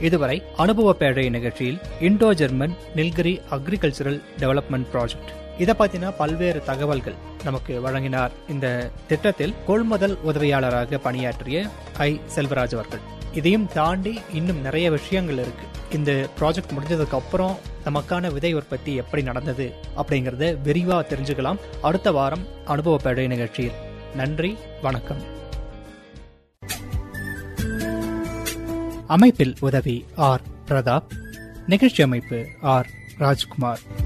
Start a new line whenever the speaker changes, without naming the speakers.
இதுவரை அனுபவ பேழை நிகழ்ச்சியில் Indo German Nilgiri agricultural development project இதை பத்தின பல்வேறு தகவல்கள் நமக்கு வழங்கினார் இந்த திட்டத்தில் கொள்முதல் உதவியாளராக பணியாற்றிய ஐ செல்வராஜ் அவர்கள் இதையும் தாண்டி இன்னும் நிறைய விஷயங்கள் இருக்கு இந்த ப்ராஜெக்ட் முடிஞ்சதுக்கு அப்புறம் நமக்கான விதை உற்பத்தி எப்படி நடந்தது அப்படிங்கறத விரிவா தெரிஞ்சுக்கலாம் அடுத்த வாரம் அனுபவ பேழை நிகழ்ச்சியில் நன்றி வணக்கம் அமைப்பில் உதவி ஆர் பிரதாப் நிகழ்ச்சி அமைப்பு ஆர் ராஜ்குமார்